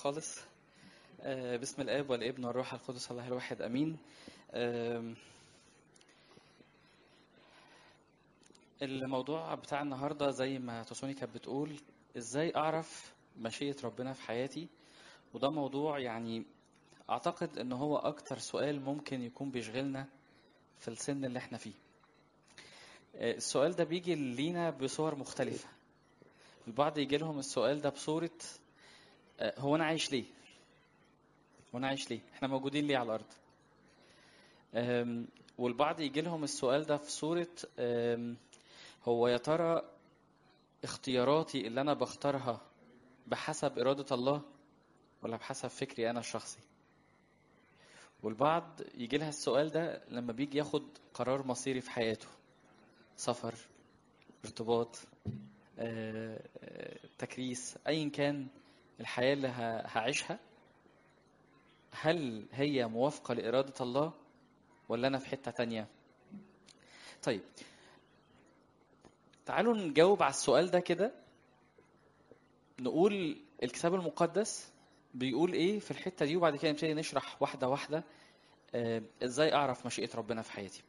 خالص آه، بسم الاب والابن والروح القدس الله الواحد امين آم، الموضوع بتاع النهارده زي ما تسوني كانت بتقول ازاي اعرف مشيئة ربنا في حياتي وده موضوع يعني اعتقد ان هو اكتر سؤال ممكن يكون بيشغلنا في السن اللي احنا فيه آه، السؤال ده بيجي لينا بصور مختلفة البعض يجي لهم السؤال ده بصورة آه، هو انا عايش ليه هو انا عايش ليه احنا موجودين ليه على الارض آم، والبعض يجي لهم السؤال ده في صورة آم، هو يا ترى اختياراتي اللي انا بختارها بحسب إرادة الله ولا بحسب فكري انا الشخصي والبعض يجي لها السؤال ده لما بيجي ياخد قرار مصيري في حياته سفر ارتباط آه، آه، تكريس ايا كان الحياة اللي ه- هعيشها هل هي موافقة لإرادة الله ولا أنا في حتة تانية؟ طيب تعالوا نجاوب على السؤال ده كده نقول الكتاب المقدس بيقول إيه في الحتة دي وبعد كده نبتدي نشرح واحدة واحدة آه، إزاي أعرف مشيئة ربنا في حياتي.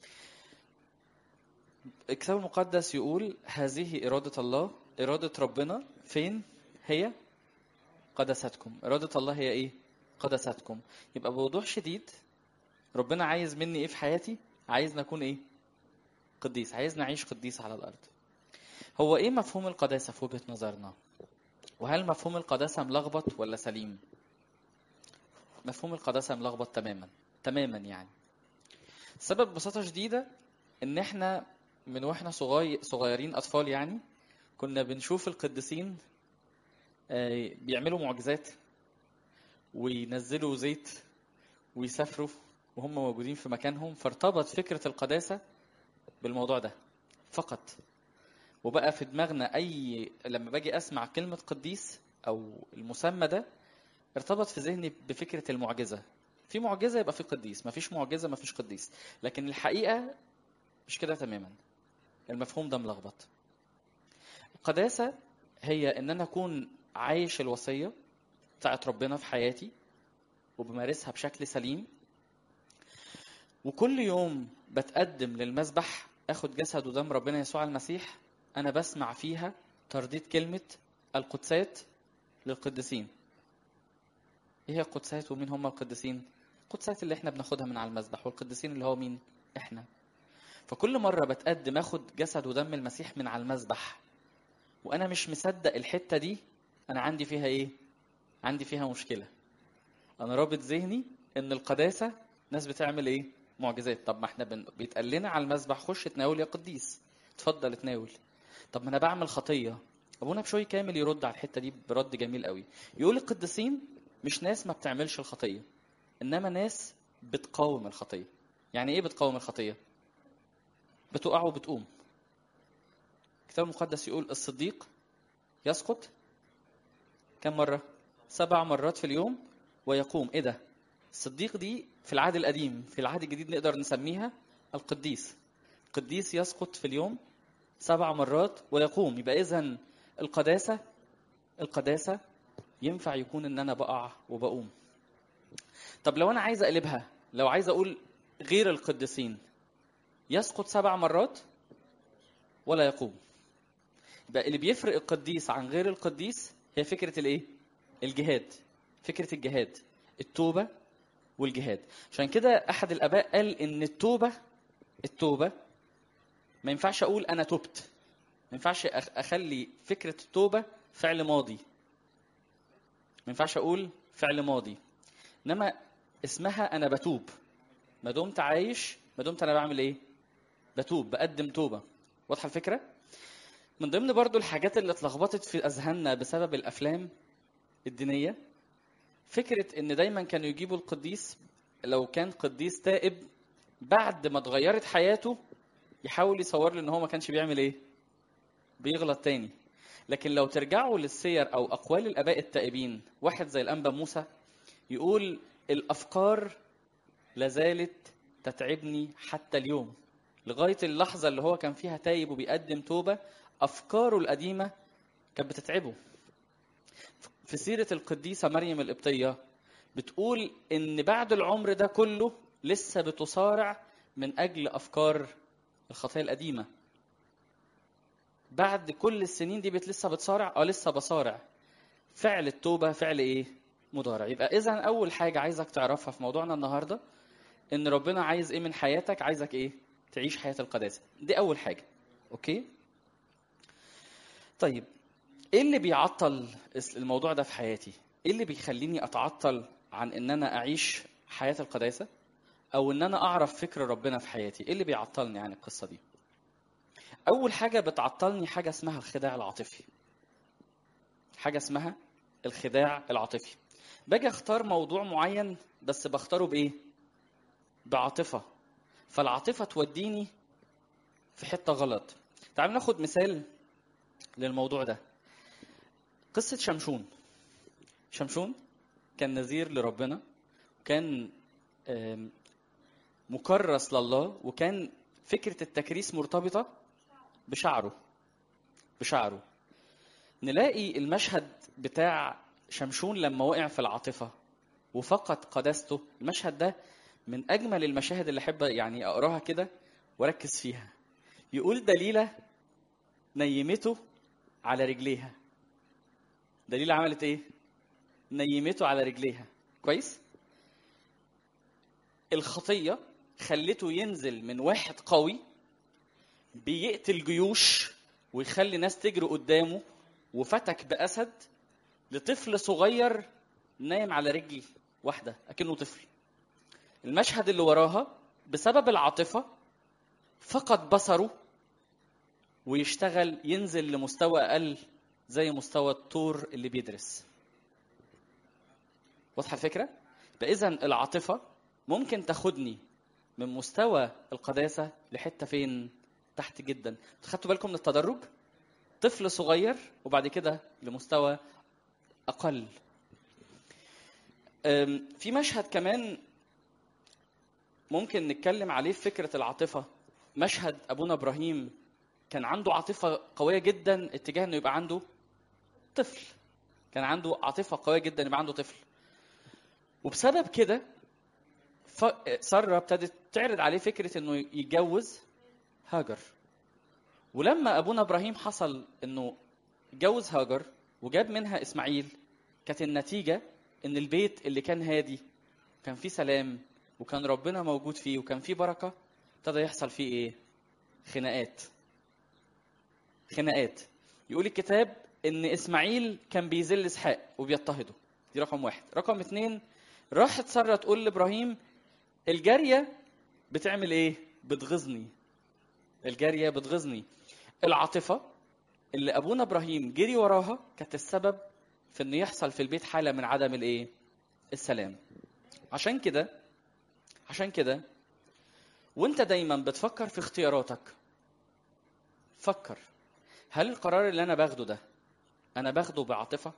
الكتاب المقدس يقول هذه إرادة الله إرادة ربنا فين هي قدستكم إرادة الله هي إيه قدستكم يبقى بوضوح شديد ربنا عايز مني إيه في حياتي عايز نكون إيه قديس عايز نعيش قديس على الأرض هو إيه مفهوم القداسة في وجهة نظرنا وهل مفهوم القداسة ملخبط ولا سليم مفهوم القداسة ملخبط تماما تماما يعني السبب ببساطة شديدة إن إحنا من وإحنا صغير صغيرين أطفال يعني كنا بنشوف القديسين آه، بيعملوا معجزات وينزلوا زيت ويسافروا وهم موجودين في مكانهم فارتبط فكرة القداسة بالموضوع ده فقط وبقى في دماغنا أي لما باجي أسمع كلمة قديس أو المسمى ده ارتبط في ذهني بفكرة المعجزة في معجزة يبقى في قديس مفيش معجزة مفيش قديس لكن الحقيقة مش كده تماما المفهوم ده ملخبط القداسة هي إن أنا أكون عايش الوصية بتاعت ربنا في حياتي وبمارسها بشكل سليم وكل يوم بتقدم للمذبح اخد جسد ودم ربنا يسوع المسيح انا بسمع فيها ترديد كلمة القدسات للقديسين ايه هي القدسات ومين هم القديسين القدسات اللي احنا بناخدها من على المذبح والقديسين اللي هو مين احنا فكل مرة بتقدم اخد جسد ودم المسيح من على المذبح وانا مش مصدق الحتة دي انا عندي فيها ايه عندي فيها مشكلة انا رابط ذهني ان القداسة ناس بتعمل ايه معجزات طب ما احنا بن... بيتقال لنا على المذبح خش تناول يا قديس اتفضل اتناول طب ما انا بعمل خطية ابونا بشوي كامل يرد على الحتة دي برد جميل قوي يقول القديسين مش ناس ما بتعملش الخطية انما ناس بتقاوم الخطية يعني ايه بتقاوم الخطية بتقع وبتقوم الكتاب المقدس يقول الصديق يسقط كم مرة سبع مرات في اليوم ويقوم ايه ده الصديق دي في العهد القديم في العهد الجديد نقدر نسميها القديس القديس يسقط في اليوم سبع مرات ويقوم يبقى اذا القداسة القداسة ينفع يكون ان انا بقع وبقوم طب لو انا عايز اقلبها لو عايز اقول غير القديسين يسقط سبع مرات ولا يقوم يبقى اللي بيفرق القديس عن غير القديس هي فكرة الايه الجهاد فكرة الجهاد التوبة والجهاد عشان كده احد الاباء قال ان التوبة التوبة ما ينفعش اقول انا تبت ما ينفعش أخ- اخلي فكرة التوبة فعل ماضي ما ينفعش اقول فعل ماضي انما اسمها انا بتوب ما دمت عايش ما دمت انا بعمل ايه بتوب بقدم توبة واضحة الفكرة من ضمن برضو الحاجات اللي اتلخبطت في اذهاننا بسبب الافلام الدينية فكرة ان دايما كانوا يجيبوا القديس لو كان قديس تائب بعد ما اتغيرت حياته يحاول يصور لي ان هو ما كانش بيعمل ايه بيغلط تاني لكن لو ترجعوا للسير او اقوال الاباء التائبين واحد زي الانبا موسى يقول الافكار لازالت تتعبني حتى اليوم لغايه اللحظه اللي هو كان فيها تايب وبيقدم توبه افكاره القديمه كانت بتتعبه في سيرة القديسة مريم القبطية بتقول إن بعد العمر ده كله لسه بتصارع من أجل أفكار الخطايا القديمة بعد كل السنين دي بت لسه بتصارع اه لسه بصارع فعل التوبة فعل ايه مضارع يبقى اذا اول حاجة عايزك تعرفها في موضوعنا النهاردة ان ربنا عايز ايه من حياتك عايزك ايه تعيش حياة القداسة دي اول حاجة اوكي طيب ايه اللي بيعطل الموضوع ده في حياتي ايه اللي بيخليني اتعطل عن ان انا اعيش حياة القداسة او ان انا اعرف فكر ربنا في حياتي ايه اللي بيعطلني عن القصة دي اول حاجة بتعطلني حاجة اسمها الخداع العاطفي حاجة اسمها الخداع العاطفي باجي اختار موضوع معين بس بختاره بايه بعاطفة فالعاطفة توديني في حتة غلط تعالوا ناخد مثال للموضوع ده قصة شمشون شمشون كان نذير لربنا وكان مكرس لله وكان فكرة التكريس مرتبطة بشعره بشعره نلاقي المشهد بتاع شمشون لما وقع في العاطفة وفقد قداسته المشهد ده من أجمل المشاهد اللي أحب يعني أقراها كده وأركز فيها يقول دليلة نيمته على رجليها دليلة عملت إيه؟ نيمته على رجليها كويس؟ الخطية خلته ينزل من واحد قوي بيقتل جيوش ويخلي ناس تجري قدامه وفتك بأسد لطفل صغير نايم على رجل واحدة أكنه طفل المشهد اللي وراها بسبب العاطفة فقد بصره ويشتغل ينزل لمستوى أقل زي مستوى الطور اللي بيدرس واضحة الفكرة؟ فإذا العاطفة ممكن تاخدني من مستوى القداسة لحتة فين؟ تحت جدا خدتوا بالكم من التدرج؟ طفل صغير وبعد كده لمستوى أقل في مشهد كمان ممكن نتكلم عليه في فكرة العاطفة مشهد أبونا إبراهيم كان عنده عاطفة قوية جدا اتجاه إنه يبقى عنده طفل كان عنده عاطفة قوية جدا يبقى عنده طفل وبسبب كده سارة ابتدت تعرض عليه فكرة إنه يتجوز هاجر ولما ابونا ابراهيم حصل انه اتجوز هاجر وجاب منها اسماعيل كانت النتيجه ان البيت اللي كان هادي كان فيه سلام وكان ربنا موجود فيه وكان فيه بركه ابتدى يحصل فيه ايه خناقات خناقات يقول الكتاب ان اسماعيل كان بيذل اسحاق وبيضطهده دي رقم واحد رقم اتنين راحت ساره تقول لابراهيم الجاريه بتعمل ايه بتغيظني الجاريه بتغيظني العاطفه اللي ابونا ابراهيم جري وراها كانت السبب في انه يحصل في البيت حاله من عدم الايه السلام عشان كده عشان كده وانت دايما بتفكر في اختياراتك فكر هل القرار اللي انا باخده ده انا باخده بعاطفه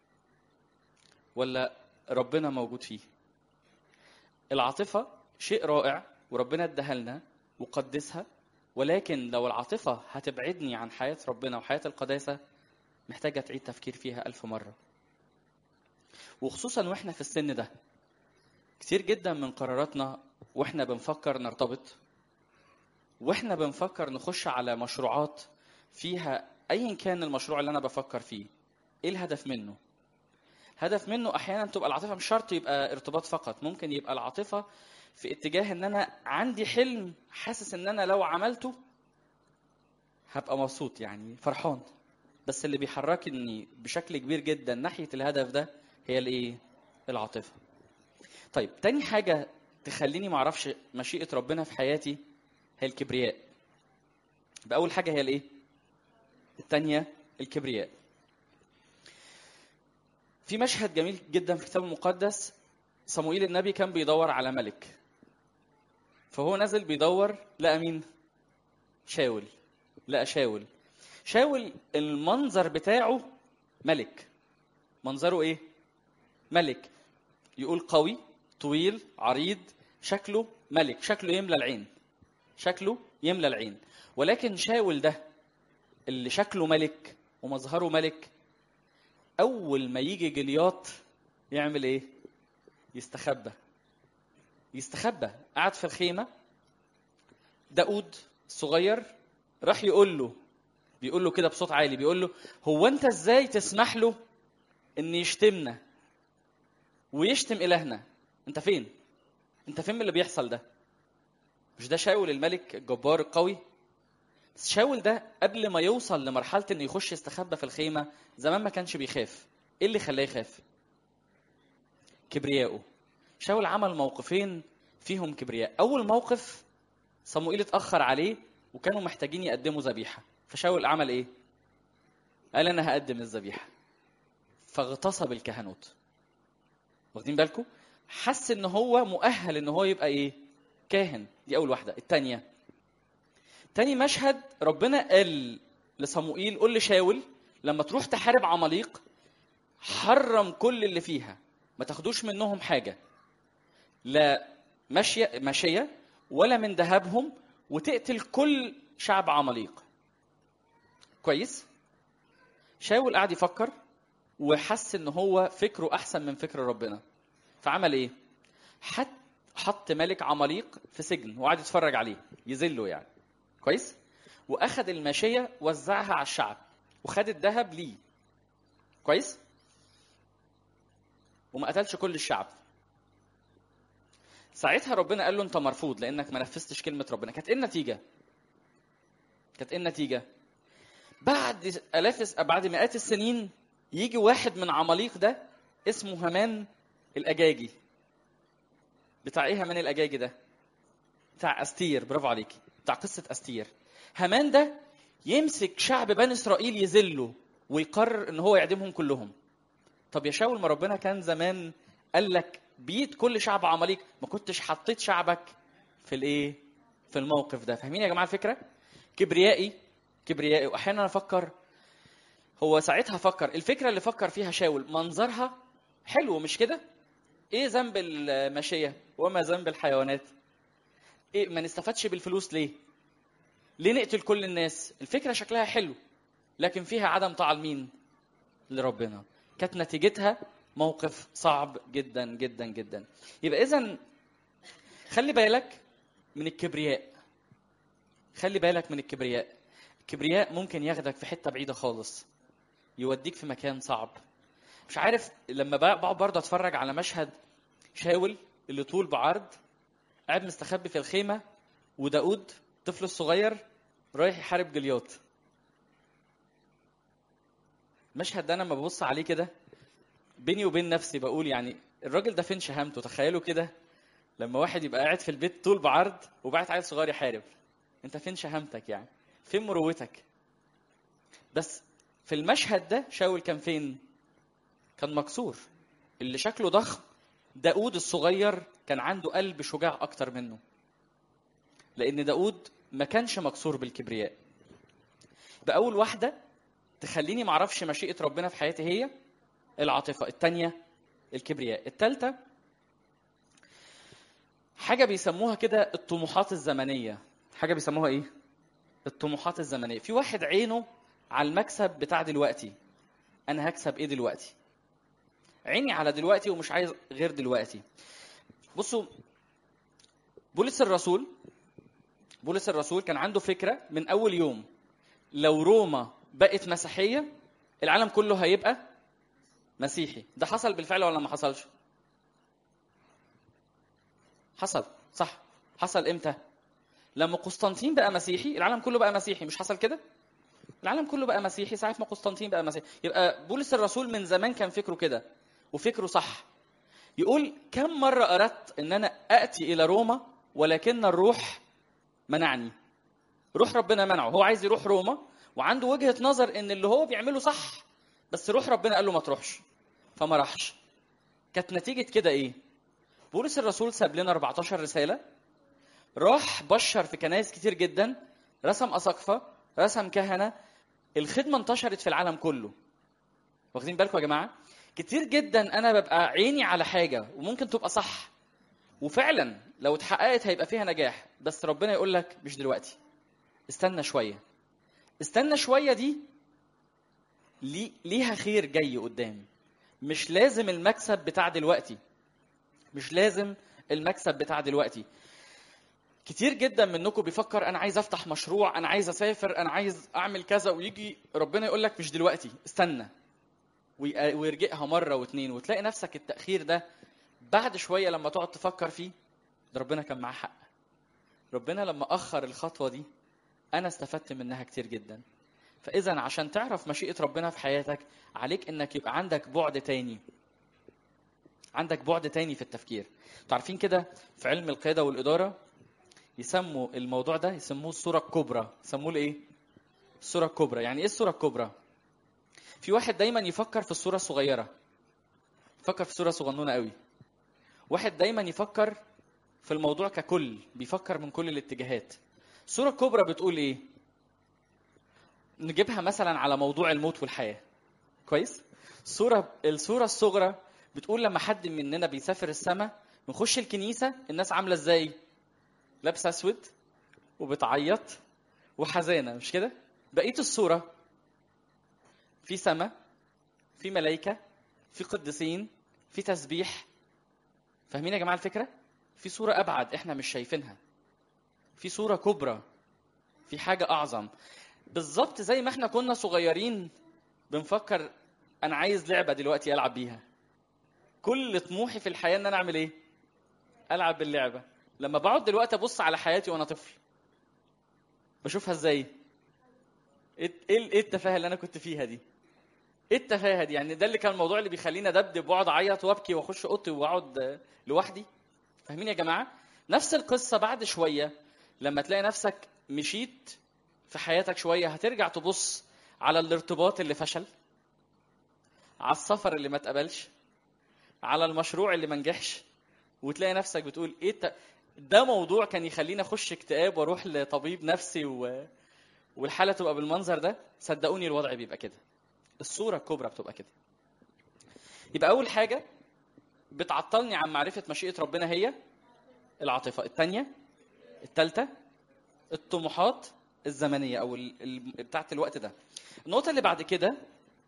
ولا ربنا موجود فيه العاطفه شيء رائع وربنا اداها لنا وقدسها ولكن لو العاطفة هتبعدني عن حياة ربنا وحياة القداسة محتاجة تعيد تفكير فيها ألف مرة وخصوصا وإحنا في السن ده كتير جدا من قراراتنا وإحنا بنفكر نرتبط وإحنا بنفكر نخش على مشروعات فيها أيا كان المشروع اللي أنا بفكر فيه إيه الهدف منه هدف منه أحيانا تبقى العاطفة مش شرط يبقى ارتباط فقط ممكن يبقى العاطفة في اتجاه ان انا عندي حلم حاسس ان انا لو عملته هبقى مبسوط يعني فرحان بس اللي بيحركني بشكل كبير جدا ناحيه الهدف ده هي الايه العاطفه طيب تاني حاجه تخليني ما اعرفش مشيئه ربنا في حياتي هي الكبرياء باول حاجه هي الايه الثانيه الكبرياء في مشهد جميل جدا في الكتاب المقدس صموئيل النبي كان بيدور على ملك فهو نازل بيدور لقى مين شاول لقى شاول شاول المنظر بتاعه ملك منظره ايه ملك يقول قوي طويل عريض شكله ملك شكله يملى العين شكله يملى العين ولكن شاول ده اللي شكله ملك ومظهره ملك اول ما يجي جلياط يعمل ايه يستخبى يستخبى قعد في الخيمه داود الصغير راح يقول له بيقول له كده بصوت عالي بيقول له هو انت ازاي تسمح له ان يشتمنا ويشتم الهنا انت فين انت فين من اللي بيحصل ده مش ده شاول الملك الجبار القوي بس شاول ده قبل ما يوصل لمرحله انه يخش يستخبى في الخيمه زمان ما كانش بيخاف ايه اللي خلاه يخاف كبرياءه شاول عمل موقفين فيهم كبرياء اول موقف صموئيل اتاخر عليه وكانوا محتاجين يقدموا ذبيحه فشاول عمل ايه قال انا هقدم الذبيحه فاغتصب الكهنوت واخدين بالكم حس ان هو مؤهل ان هو يبقى ايه كاهن دي اول واحده الثانيه تاني مشهد ربنا قال لصموئيل قول لشاول لما تروح تحارب عماليق حرم كل اللي فيها ما تاخدوش منهم حاجه لا ماشيه ماشيه ولا من ذهبهم وتقتل كل شعب عماليق كويس شاول قعد يفكر وحس ان هو فكره احسن من فكر ربنا فعمل ايه حط حط ملك عماليق في سجن وقعد يتفرج عليه يذله يعني كويس واخد الماشيه وزعها على الشعب وخد الذهب ليه كويس وما قتلش كل الشعب ساعتها ربنا قال له انت مرفوض لانك ما نفذتش كلمه ربنا كانت ايه النتيجه كانت ايه النتيجه بعد الاف بعد مئات السنين يجي واحد من عماليق ده اسمه همان الاجاجي بتاع ايه همان الاجاجي ده بتاع استير برافو عليكي بتاع قصه استير همان ده يمسك شعب بني اسرائيل يذله ويقرر ان هو يعدمهم كلهم طب يا شاول ما ربنا كان زمان قال لك بيد كل شعب عماليق ما كنتش حطيت شعبك في الايه في الموقف ده فاهمين يا جماعه الفكره كبريائي كبريائي واحيانا افكر هو ساعتها فكر الفكره اللي فكر فيها شاول منظرها حلو مش كده ايه ذنب الماشيه وما ذنب الحيوانات ايه ما نستفادش بالفلوس ليه ليه نقتل كل الناس الفكره شكلها حلو لكن فيها عدم طاعه لمين لربنا كانت نتيجتها موقف صعب جدا جدا جدا يبقى اذا خلي بالك من الكبرياء خلي بالك من الكبرياء الكبرياء ممكن ياخدك في حته بعيده خالص يوديك في مكان صعب مش عارف لما بقعد برضه اتفرج على مشهد شاول اللي طول بعرض قاعد مستخبي في الخيمه وداود الطفل الصغير رايح يحارب جليوت المشهد ده انا لما ببص عليه كده بيني وبين نفسي بقول يعني الراجل ده فين شهامته تخيلوا كده لما واحد يبقى قاعد في البيت طول بعرض وبعت عيل صغير يحارب انت فين شهامتك يعني فين مروتك بس في المشهد ده شاول كان فين كان مكسور اللي شكله ضخم داود الصغير كان عنده قلب شجاع اكتر منه لان داود ما كانش مكسور بالكبرياء بأول واحدة تخليني معرفش مشيئة ربنا في حياتي هي العاطفة التانية الكبرياء التالتة حاجة بيسموها كده الطموحات الزمنية حاجة بيسموها ايه الطموحات الزمنية في واحد عينه على المكسب بتاع دلوقتي انا هكسب ايه دلوقتي عيني على دلوقتي ومش عايز غير دلوقتي بصوا بولس الرسول بولس الرسول كان عنده فكرة من أول يوم لو روما بقت مسيحية العالم كله هيبقى مسيحي ده حصل بالفعل ولا ما حصلش حصل صح حصل امتى لما قسطنطين بقى مسيحي العالم كله بقى مسيحي مش حصل كده العالم كله بقى مسيحي ساعة ما قسطنطين بقى مسيحي يبقى بولس الرسول من زمان كان فكره كده وفكره صح يقول كم مرة أردت أن أنا أتي إلى روما ولكن الروح منعني روح ربنا منعه هو عايز يروح روما وعنده وجهة نظر ان اللي هو بيعمله صح بس روح ربنا قال له ما تروحش فما راحش كانت نتيجة كده ايه بولس الرسول ساب لنا 14 رسالة راح بشر في كنائس كتير جدا رسم أساقفة رسم كهنة الخدمة انتشرت في العالم كله واخدين بالكم يا جماعة كتير جدا أنا ببقى عيني على حاجة وممكن تبقى صح وفعلا لو اتحققت هيبقى فيها نجاح بس ربنا يقول لك مش دلوقتي استنى شويه استنى شويه دي لي- ليها خير جاي قدام مش لازم المكسب بتاع دلوقتي مش لازم المكسب بتاع دلوقتي كتير جدا منكم بيفكر انا عايز افتح مشروع انا عايز اسافر انا عايز اعمل كذا ويجي ربنا يقول لك مش دلوقتي استنى وي- ويرجئها مره واتنين وتلاقي نفسك التاخير ده بعد شويه لما تقعد تفكر فيه ده ربنا كان معاه حق ربنا لما اخر الخطوه دي انا استفدت منها كتير جدا فاذا عشان تعرف مشيئه ربنا في حياتك عليك انك يبقى عندك بعد تاني عندك بعد تاني في التفكير تعرفين كده في علم القياده والاداره يسموا الموضوع ده يسموه الصوره الكبرى يسموه الايه الصوره الكبرى يعني ايه الصوره الكبرى في واحد دايما يفكر في الصوره الصغيره يفكر في صوره صغنونه قوي واحد دايما يفكر في الموضوع ككل بيفكر من كل الاتجاهات الصوره الكبرى بتقول ايه نجيبها مثلا على موضوع الموت والحياه كويس الصوره الصوره الصغرى بتقول لما حد مننا بيسافر السماء نخش الكنيسه الناس عامله ازاي لابسه اسود وبتعيط وحزانه مش كده بقيه الصوره في سماء في ملائكه في قديسين في تسبيح فاهمين يا جماعه الفكره في صوره ابعد احنا مش شايفينها في صوره كبرى في حاجه اعظم بالظبط زي ما احنا كنا صغيرين بنفكر انا عايز لعبه دلوقتي العب بيها كل طموحي في الحياه ان انا اعمل ايه العب باللعبه لما بقعد دلوقتي ابص على حياتي وانا طفل بشوفها ازاي ايه ايه إيه التفاهه اللي انا كنت فيها دي ايه التفاهه دي يعني ده اللي كان الموضوع اللي بيخليني ادبدب واقعد اعيط وابكي واخش اوضتي واقعد آه، لوحدي فاهمين يا جماعه نفس القصه بعد شويه لما تلاقي نفسك مشيت في حياتك شويه هترجع تبص على الارتباط اللي فشل على السفر اللي ما اتقبلش على المشروع اللي ما نجحش وتلاقي نفسك بتقول ايه الت... ده موضوع كان يخليني اخش اكتئاب واروح لطبيب نفسي و... والحاله تبقى بالمنظر ده صدقوني الوضع بيبقى كده الصوره الكبرى بتبقى كده يبقى اول حاجه بتعطلني عن معرفه مشيئه ربنا هي العاطفه الثانيه الثالثه الطموحات الزمنيه او ال... ال... بتاعت الوقت ده النقطه اللي بعد كده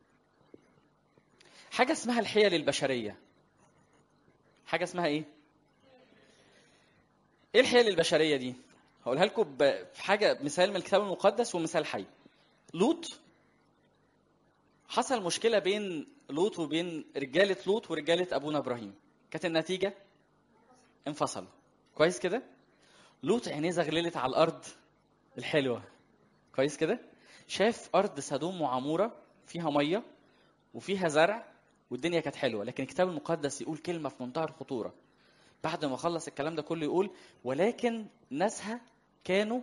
حاجه اسمها الحيل البشريه حاجه اسمها ايه ايه الحيل البشريه دي هقولها لكم ب- في حاجه مثال من الكتاب المقدس ومثال حي لوط حصل مشكله بين لوط وبين رجاله لوط ورجاله ابونا ابراهيم كانت النتيجه انفصلوا كويس كده لوط عينيه زغللت على الارض الحلوه كويس كده شاف ارض سدوم وعموره فيها ميه وفيها زرع والدنيا كانت حلوه لكن الكتاب المقدس يقول كلمه في منتهى الخطوره بعد ما خلص الكلام ده كله يقول ولكن ناسها كانوا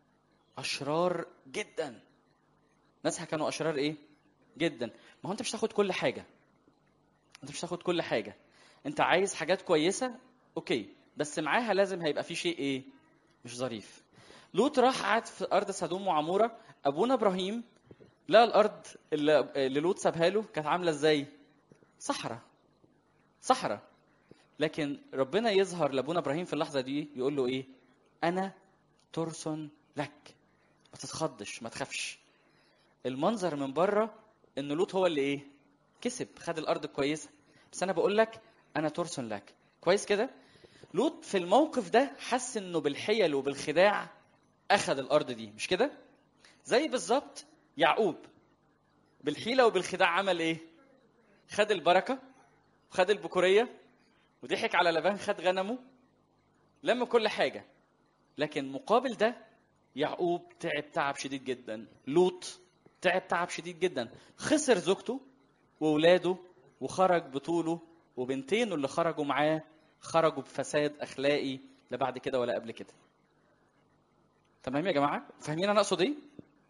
اشرار جدا ناسها كانوا اشرار ايه جدا ما هو انت مش تاخد كل حاجه انت مش تاخد كل حاجه انت عايز حاجات كويسه اوكي بس معاها لازم هيبقى في شيء ايه مش ظريف لوط راح قعد في ارض سدوم وعموره ابونا ابراهيم لقى الارض اللي اللي لوط سابها له كانت عامله ازاي صحراء صحراء لكن ربنا يظهر لابونا ابراهيم في اللحظه دي يقول له ايه انا ترس لك ما تتخضش ما تخافش المنظر من بره ان لوط هو اللي ايه كسب خد الارض الكويسه بس انا بقول لك انا ترس لك كويس كده لوط في الموقف ده حس انه بالحيل وبالخداع اخذ الارض دي مش كده زي بالظبط يعقوب بالحيله وبالخداع عمل ايه خد البركه خد البكوريه وضحك على لبان خد غنمه لم كل حاجه لكن مقابل ده يعقوب تعب تعب شديد جدا لوط تعب تعب شديد جدا خسر زوجته واولاده وخرج بطوله وبنتينه اللي خرجوا معاه خرجوا بفساد اخلاقي لا بعد كده ولا قبل كده تمام يا جماعه فاهمين انا اقصد ايه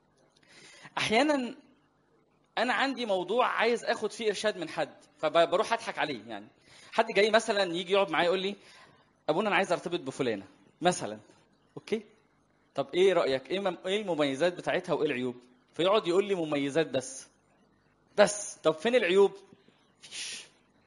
احيانا انا عندي موضوع عايز اخد فيه ارشاد من حد فبروح اضحك عليه يعني حد جاي مثلا يجي يقعد معايا يقول لي ابونا انا عايز ارتبط بفلانه مثلا اوكي طب ايه رايك ايه مم- ايه المميزات بتاعتها وايه العيوب فيقعد يقول لي مميزات بس بس طب فين العيوب مفيش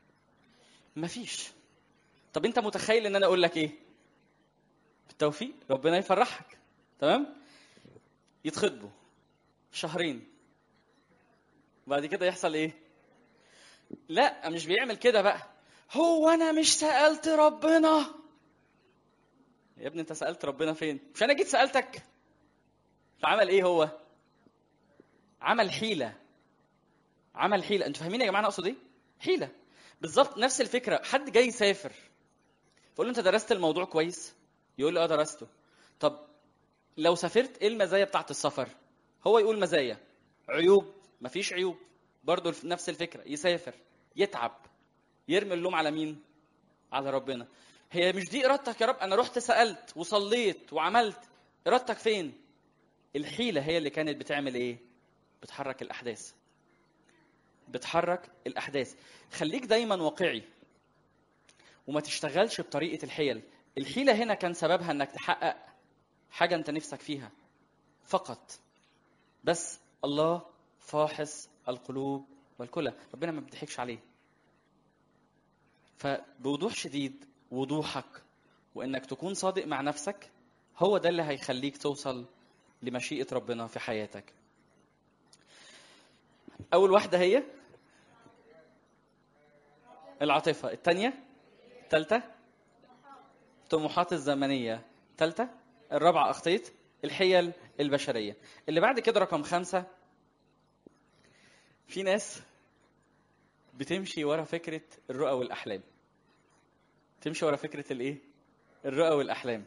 مفيش طب انت متخيل ان انا اقول لك ايه بالتوفيق ربنا يفرحك تمام يتخطبوا شهرين وبعد كده يحصل ايه لا مش بيعمل كده بقى هو انا مش سالت ربنا يا ابني انت سالت ربنا فين مش انا جيت سالتك فعمل ايه هو عمل حيله عمل حيله انتوا فاهمين يا جماعه انا اقصد ايه حيله بالظبط نفس الفكره حد جاي يسافر فقول له انت درست الموضوع كويس يقول له اه درسته طب لو سافرت ايه المزايا بتاعت السفر هو يقول مزايا عيوب مفيش عيوب برضه نفس الفكره يسافر يتعب يرمي اللوم على مين على ربنا هي مش دي ارادتك يا رب انا رحت سالت وصليت وعملت ارادتك فين الحيله هي اللي كانت بتعمل ايه بتحرك الاحداث بتحرك الاحداث خليك دايما واقعي وما تشتغلش بطريقه الحيل الحيله هنا كان سببها انك تحقق حاجه انت نفسك فيها فقط بس الله فاحص القلوب والكلى ربنا ما بيضحكش عليه فبوضوح شديد وضوحك وانك تكون صادق مع نفسك هو ده اللي هيخليك توصل لمشيئه ربنا في حياتك اول واحده هي العاطفه الثانيه الثالثه الطموحات الزمنيه الثالثه الرابعه اخطيت الحيل البشريه اللي بعد كده رقم خمسة في ناس بتمشي ورا فكره الرؤى والاحلام تمشي ورا فكره الايه الرؤى والاحلام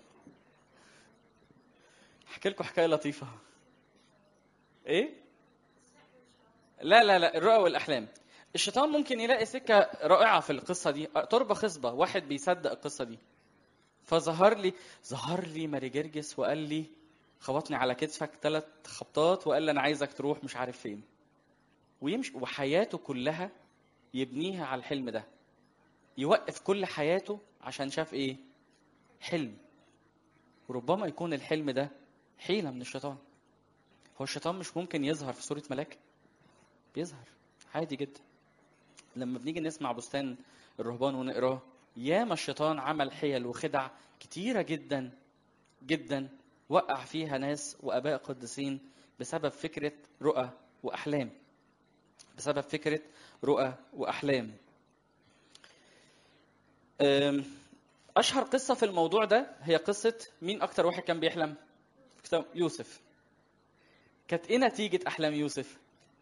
احكي لكم حكايه لطيفه ايه لا لا لا الرؤى والاحلام الشيطان ممكن يلاقي سكه رائعه في القصه دي تربه خصبه واحد بيصدق القصه دي فظهر لي ظهر لي ماري جرجس وقال لي خبطني على كتفك ثلاث خبطات وقال لي انا عايزك تروح مش عارف فين ويمشي وحياته كلها يبنيها على الحلم ده يوقف كل حياته عشان شاف ايه حلم وربما يكون الحلم ده حيلة من الشيطان هو الشيطان مش ممكن يظهر في صورة ملاك بيظهر عادي جدا لما بنيجي نسمع بستان الرهبان ونقراه ياما الشيطان عمل حيل وخدع كتيرة جدا جدا وقع فيها ناس وآباء قديسين بسبب فكرة رؤى وأحلام بسبب فكرة رؤى وأحلام أشهر قصة في الموضوع ده هي قصة مين أكتر واحد كان بيحلم؟ يوسف كانت إيه نتيجة أحلام يوسف؟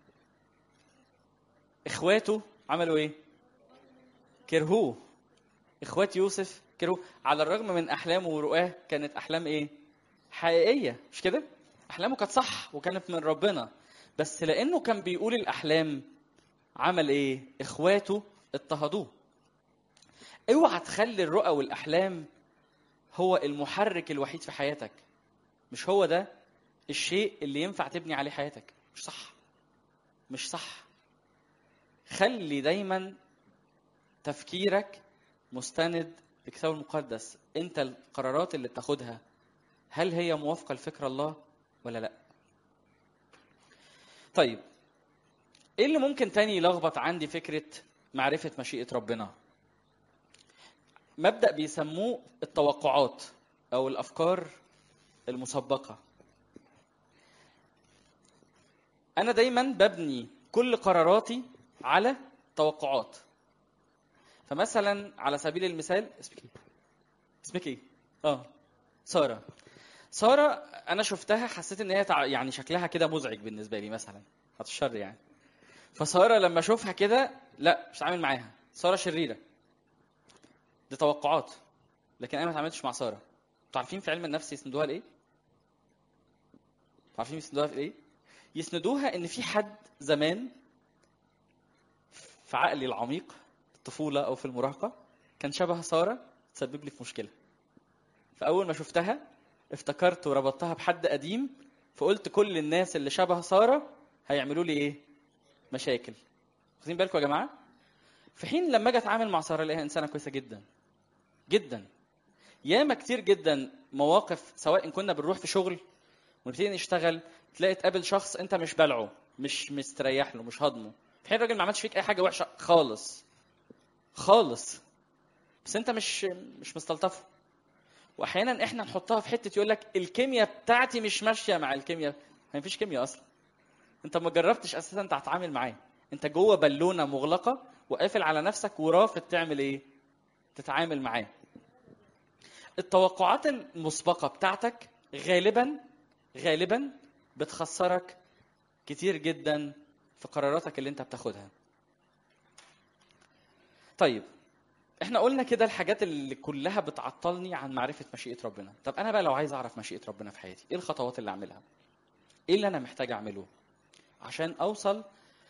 إخواته عملوا إيه؟ كرهوه إخوات يوسف كرهوه على الرغم من أحلامه ورؤاه كانت أحلام إيه؟ حقيقية مش كده؟ أحلامه كانت صح وكانت من ربنا بس لأنه كان بيقول الأحلام عمل إيه؟ إخواته اضطهدوه اوعى تخلي الرؤى والاحلام هو المحرك الوحيد في حياتك مش هو ده الشيء اللي ينفع تبني عليه حياتك مش صح مش صح خلي دايما تفكيرك مستند للكتاب المقدس انت القرارات اللي بتاخدها هل هي موافقه لفكر الله ولا لا طيب ايه اللي ممكن تاني يلخبط عندي فكره معرفه مشيئه ربنا مبدا بيسموه التوقعات او الافكار المسبقه انا دايما ببني كل قراراتي على توقعات فمثلا على سبيل المثال اسمك ايه اسمك ايه اه ساره ساره انا شفتها حسيت ان هي تع... يعني شكلها كده مزعج بالنسبه لي مثلا هات الشر يعني فساره لما اشوفها كده لا مش عامل معاها ساره شريره دي توقعات لكن انا ما اتعاملتش مع ساره انتوا عارفين في علم النفس يسندوها لايه عارفين يسندوها في ايه يسندوها ان في حد زمان في عقلي العميق في الطفوله او في المراهقه كان شبه ساره تسبب لي في مشكله فاول ما شفتها افتكرت وربطتها بحد قديم فقلت كل الناس اللي شبه ساره هيعملوا لي ايه مشاكل واخدين بالكم يا جماعه في حين لما اجي اتعامل مع ساره الاقيها انسانه كويسه جدا جدا ياما كتير جدا مواقف سواء إن كنا بنروح في شغل ونبتدي نشتغل تلاقي تقابل شخص انت مش بلعه مش مستريح له مش هضمه في حين الراجل ما عملش فيك اي حاجه وحشه خالص خالص بس انت مش مش مستلطفه واحيانا احنا نحطها في حته يقول لك الكيمياء بتاعتي مش ماشيه مع الكيمياء ما فيش كيمياء اصلا انت ما جربتش اساسا تتعامل معاه انت جوه بالونه مغلقه وقافل على نفسك ورافض تعمل ايه تتعامل معاه التوقعات المسبقه بتاعتك غالبا غالبا بتخسرك كتير جدا في قراراتك اللي انت بتاخدها طيب احنا قلنا كده الحاجات اللي كلها بتعطلني عن معرفة مشيئة ربنا طب انا بقى لو عايز اعرف مشيئة ربنا في حياتي ايه الخطوات اللي اعملها ايه اللي انا محتاج اعمله عشان اوصل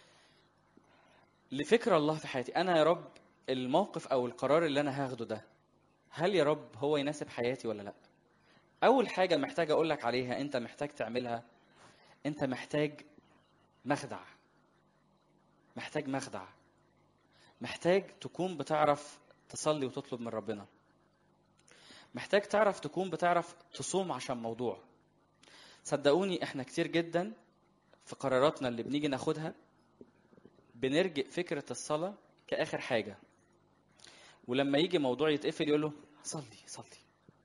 لفكر الله في حياتي انا يا رب الموقف او القرار اللي انا هاخده ده هل يا رب هو يناسب حياتي ولا لا اول حاجة محتاج اقول لك عليها انت محتاج تعملها انت محتاج مخدع محتاج مخدع محتاج تكون بتعرف تصلي وتطلب من ربنا محتاج تعرف تكون بتعرف تصوم عشان موضوع صدقوني احنا كتير جدا في قراراتنا اللي بنيجي ناخدها بنرجئ فكرة الصلاة كآخر حاجة ولما يجي موضوع يتقفل يقول له صلي صلي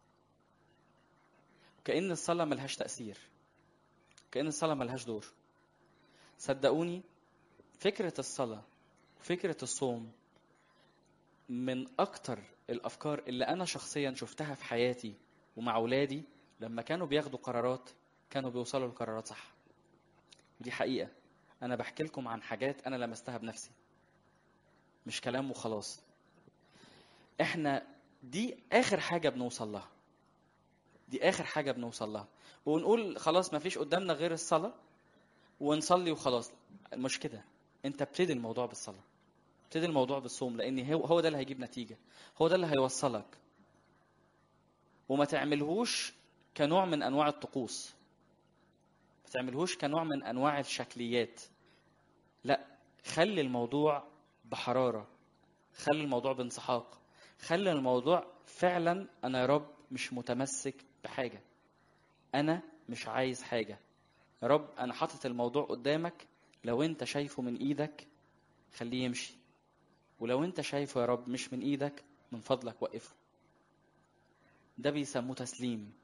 كأن الصلاة ملهاش تأثير كأن الصلاة ملهاش دور صدقوني فكرة الصلاة فكرة الصوم من أكتر الأفكار اللي أنا شخصيا شفتها في حياتي ومع أولادي لما كانوا بياخدوا قرارات كانوا بيوصلوا لقرارات صح ودي حقيقة أنا بحكي لكم عن حاجات أنا لمستها بنفسي مش كلام وخلاص إحنا دي آخر حاجة بنوصل لها دي آخر حاجة بنوصل لها ونقول خلاص ما فيش قدامنا غير الصلاة ونصلي وخلاص مش كده انت ابتدي الموضوع بالصلاه ابتدي الموضوع بالصوم لان هو هو ده اللي هيجيب نتيجه هو ده اللي هيوصلك وما تعملهوش كنوع من انواع الطقوس ما تعملهوش كنوع من انواع الشكليات لا خلي الموضوع بحراره خلي الموضوع بانسحاق خلي الموضوع فعلا انا يا رب مش متمسك بحاجه انا مش عايز حاجه يا رب انا حاطط الموضوع قدامك لو انت شايفه من ايدك خليه يمشي ولو انت شايفه يا رب مش من ايدك من فضلك وقفه ده بيسموه تسليم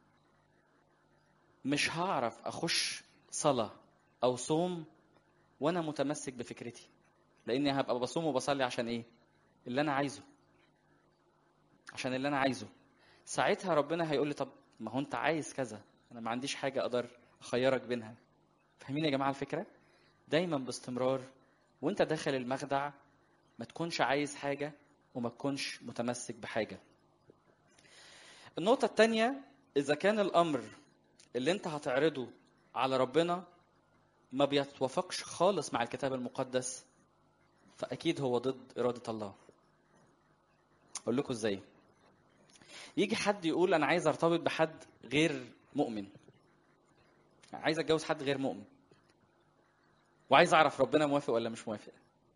مش هعرف اخش صلاة او صوم وانا متمسك بفكرتي لاني هبقى بصوم وبصلي عشان ايه اللي انا عايزه عشان اللي انا عايزه ساعتها ربنا هيقول لي طب ما هو انت عايز كذا انا ما عنديش حاجة اقدر اخيرك بينها فاهمين يا جماعة الفكرة دايما باستمرار وانت داخل المخدع ما تكونش عايز حاجة وما تكونش متمسك بحاجة النقطة التانية إذا كان الأمر اللي أنت هتعرضه على ربنا ما بيتوافقش خالص مع الكتاب المقدس فأكيد هو ضد إرادة الله أقول لكم إزاي يجي حد يقول أنا عايز أرتبط بحد غير مؤمن عايز أتجوز حد غير مؤمن وعايز أعرف ربنا موافق ولا مش موافق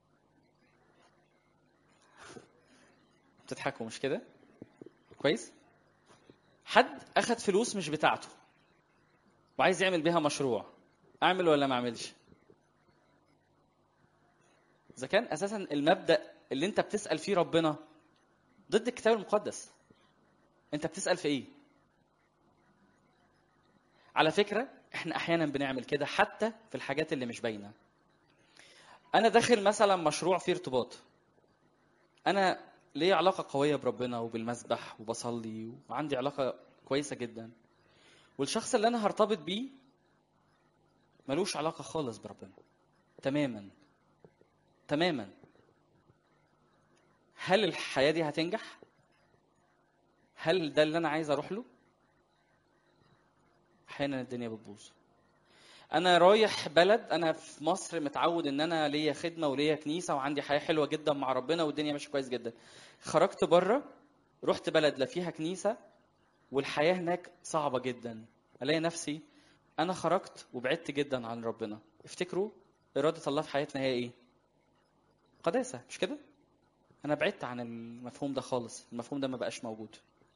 بتضحكوا مش كده كويس حد اخد فلوس مش بتاعته وعايز يعمل بيها مشروع اعمل ولا ما اعملش اذا كان اساسا المبدا اللي انت بتسال فيه ربنا ضد الكتاب المقدس انت بتسال في ايه على فكره احنا احيانا بنعمل كده حتى في الحاجات اللي مش باينه انا داخل مثلا مشروع فيه ارتباط انا ليا علاقة قوية بربنا وبالمسبح وبصلي وعندي علاقة كويسة جدا والشخص اللي أنا هرتبط بيه ملوش علاقة خالص بربنا تماما تماما هل الحياة دي هتنجح؟ هل ده اللي أنا عايز أروح له؟ أحيانا الدنيا بتبوظ انا رايح بلد انا في مصر متعود ان انا ليا خدمه وليا كنيسه وعندي حياه حلوه جدا مع ربنا والدنيا ماشيه كويس جدا خرجت بره رحت بلد لا فيها كنيسه والحياه هناك صعبه جدا الاقي نفسي انا خرجت وبعدت جدا عن ربنا افتكروا اراده الله في حياتنا هي ايه قداسه مش كده انا بعدت عن المفهوم ده خالص المفهوم ده ما بقاش موجود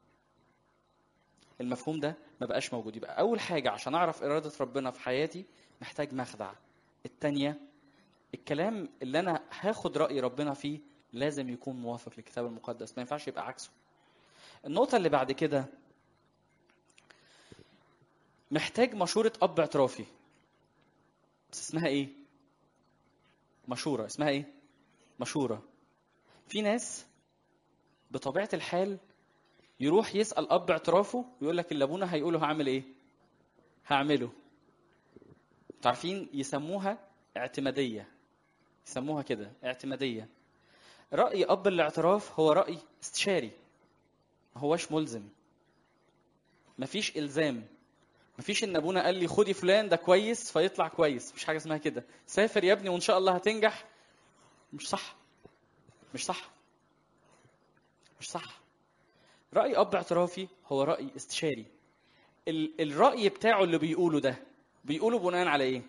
المفهوم ده ما بقاش موجود يبقى اول حاجه عشان اعرف اراده ربنا في حياتي محتاج مخدع التانية الكلام اللي انا هاخد راي ربنا فيه لازم يكون موافق للكتاب المقدس ما ينفعش يبقى عكسه النقطه اللي بعد كده محتاج مشوره اب اعترافي بس اسمها ايه مشورة اسمها ايه مشورة في ناس بطبيعة الحال يروح يسأل أب اعترافه ويقول لك اللي أبونا هيقوله هعمل إيه؟ هعمله. تعرفين يسموها اعتمادية. يسموها كده اعتمادية. رأي أب الاعتراف هو رأي استشاري. ما هوش ملزم. مفيش إلزام. مفيش إن أبونا قال لي خدي فلان ده كويس فيطلع كويس، مفيش حاجة اسمها كده. سافر يا ابني وإن شاء الله هتنجح. مش صح. مش صح. مش صح. رأي أب اعترافي هو رأي استشاري. ال- الرأي بتاعه اللي بيقوله ده بيقوله بناء على إيه؟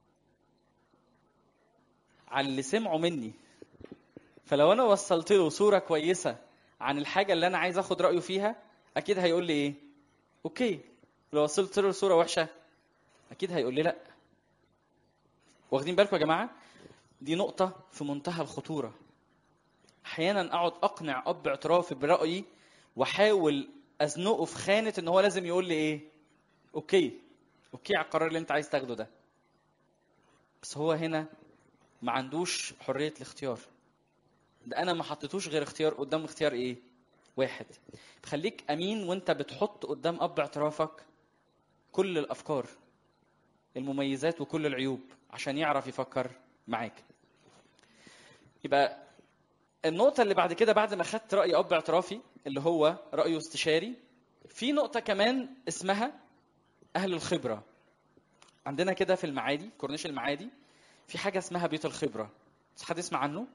على اللي سمعه مني. فلو أنا وصلت له صورة كويسة عن الحاجة اللي أنا عايز آخد رأيه فيها أكيد هيقول لي إيه؟ أوكي. لو وصلت له صورة وحشة أكيد هيقول لي لأ. واخدين بالكم يا جماعة؟ دي نقطة في منتهى الخطورة. أحيانا أقعد أقنع أب اعترافي برأيي واحاول ازنقه في خانه ان هو لازم يقول لي ايه اوكي اوكي على القرار اللي انت عايز تاخده ده بس هو هنا ما عندوش حريه الاختيار ده انا ما حطيتوش غير اختيار قدام اختيار ايه واحد خليك امين وانت بتحط قدام اب اعترافك كل الافكار المميزات وكل العيوب عشان يعرف يفكر معاك يبقى النقطة اللي بعد كده بعد ما خدت رأي أب اعترافي اللي هو رأيه استشاري في نقطة كمان اسمها أهل الخبرة عندنا كده في المعادي كورنيش المعادي في حاجة اسمها بيت الخبرة حد يسمع عنه؟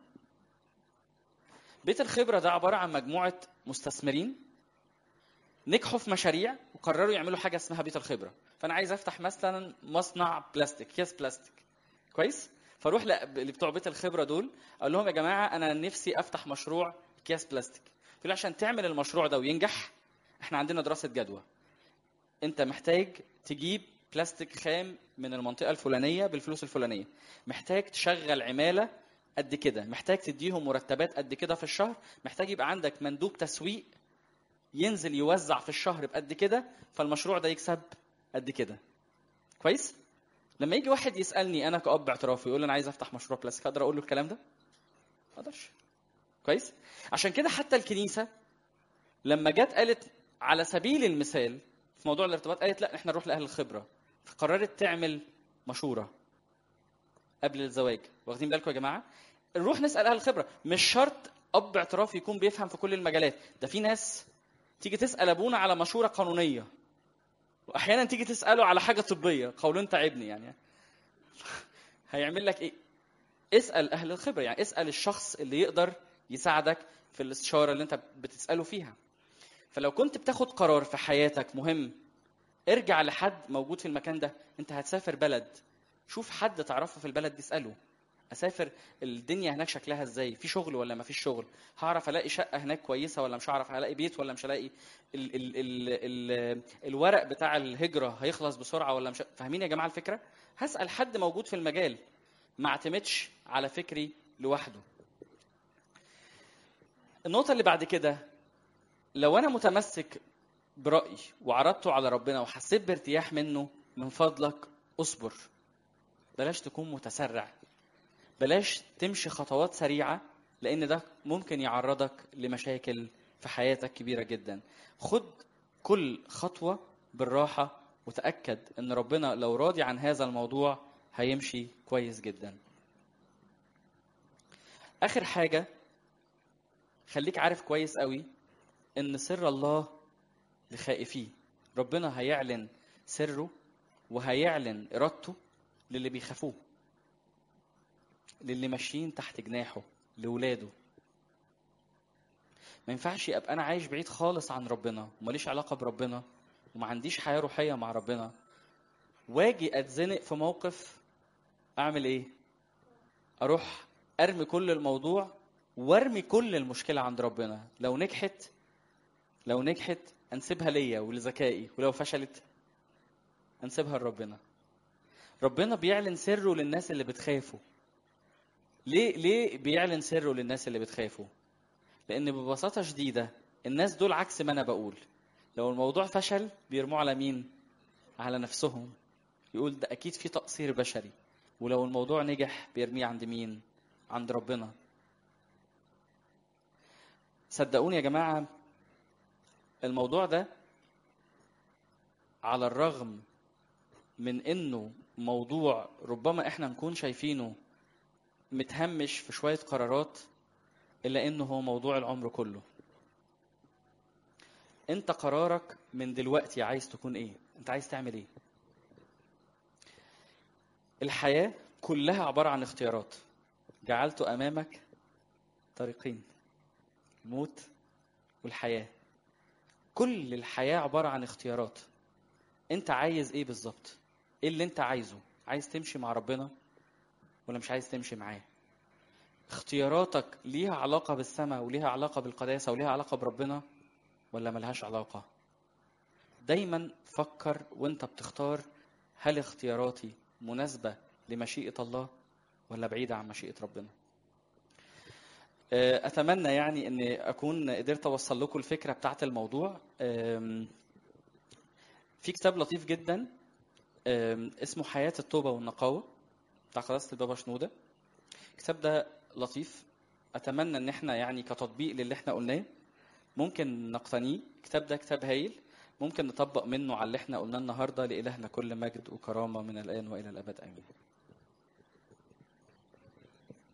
بيت الخبرة ده عبارة عن مجموعة مستثمرين نجحوا في مشاريع وقرروا يعملوا حاجة اسمها بيت الخبرة فأنا عايز أفتح مثلا مصنع بلاستيك كيس بلاستيك كويس؟ فاروح اللي بتوع بيت الخبره دول اقول لهم يا جماعه انا نفسي افتح مشروع اكياس بلاستيك يقول عشان تعمل المشروع ده وينجح احنا عندنا دراسه جدوى انت محتاج تجيب بلاستيك خام من المنطقه الفلانيه بالفلوس الفلانيه محتاج تشغل عماله قد كده محتاج تديهم مرتبات قد كده في الشهر محتاج يبقى عندك مندوب تسويق ينزل يوزع في الشهر بقد كده فالمشروع ده يكسب قد كده كويس لما يجي واحد يسالني انا كاب اعترافي يقول لي انا عايز افتح مشروع بلاستيك اقدر اقول له الكلام ده ما اقدرش كويس عشان كده حتى الكنيسه لما جت قالت على سبيل المثال في موضوع الارتباط قالت لا احنا نروح لاهل الخبره فقررت تعمل مشوره قبل الزواج واخدين بالكم يا جماعه نروح نسال اهل الخبره مش شرط اب اعتراف يكون بيفهم في كل المجالات ده في ناس تيجي تسال ابونا على مشوره قانونيه واحيانا تيجي تساله على حاجه طبيه قولون تعبني يعني هيعمل لك ايه اسال اهل الخبره يعني اسال الشخص اللي يقدر يساعدك في الاستشاره اللي انت بتساله فيها فلو كنت بتاخد قرار في حياتك مهم ارجع لحد موجود في المكان ده انت هتسافر بلد شوف حد تعرفه في البلد دي اساله اسافر الدنيا هناك شكلها ازاي في شغل ولا ما فيش شغل هعرف الاقي شقه هناك كويسه ولا مش هعرف الاقي بيت ولا مش هلاقي ال ال ال ال الورق بتاع الهجره هيخلص بسرعه ولا مش فاهمين يا جماعه الفكره هسال حد موجود في المجال ما اعتمدش على فكري لوحده النقطه اللي بعد كده لو انا متمسك برايي وعرضته على ربنا وحسيت بارتياح منه من فضلك اصبر بلاش تكون متسرع بلاش تمشي خطوات سريعه لان ده ممكن يعرضك لمشاكل في حياتك كبيره جدا خد كل خطوه بالراحه وتاكد ان ربنا لو راضي عن هذا الموضوع هيمشي كويس جدا اخر حاجه خليك عارف كويس قوي ان سر الله لخائفيه ربنا هيعلن سره وهيعلن ارادته للي بيخافوه للي ماشيين تحت جناحه لولاده ما ينفعش ابقى انا عايش بعيد خالص عن ربنا وماليش علاقه بربنا وما عنديش حياه روحيه مع ربنا واجي اتزنق في موقف اعمل ايه اروح ارمي كل الموضوع وارمي كل المشكله عند ربنا لو نجحت لو نجحت انسبها ليا ولذكائي ولو فشلت انسبها لربنا ربنا بيعلن سره للناس اللي بتخافه ليه ليه بيعلن سره للناس اللي بتخافه لان ببساطه شديده الناس دول عكس ما انا بقول لو الموضوع فشل بيرموه على مين على نفسهم يقول ده اكيد في تقصير بشري ولو الموضوع نجح بيرميه عند مين عند ربنا صدقوني يا جماعة الموضوع ده على الرغم من انه موضوع ربما احنا نكون شايفينه متهمش في شوية قرارات الا انه هو موضوع العمر كله انت قرارك من دلوقتي عايز تكون ايه انت عايز تعمل ايه الحياة كلها عبارة عن اختيارات جعلت امامك طريقين الموت والحياة كل الحياة عبارة عن اختيارات انت عايز ايه بالظبط ايه اللي انت عايزه عايز تمشي مع ربنا ولا مش عايز تمشي معاه اختياراتك ليها علاقة بالسماء وليها علاقة بالقداسة وليها علاقة بربنا ولا ملهاش علاقة دايما فكر وانت بتختار هل اختياراتي مناسبة لمشيئة الله ولا بعيدة عن مشيئة ربنا أتمنى يعني أن أكون قدرت أوصل لكم الفكرة بتاعت الموضوع في كتاب لطيف جدا اسمه حياة التوبة والنقاوة بتاع قداسة البابا شنودة الكتاب ده لطيف أتمنى أن احنا يعني كتطبيق للي احنا قلناه ممكن نقتنيه الكتاب ده كتاب هايل ممكن نطبق منه على اللي احنا قلناه النهارده لإلهنا كل مجد وكرامة من الآن وإلى الأبد آمين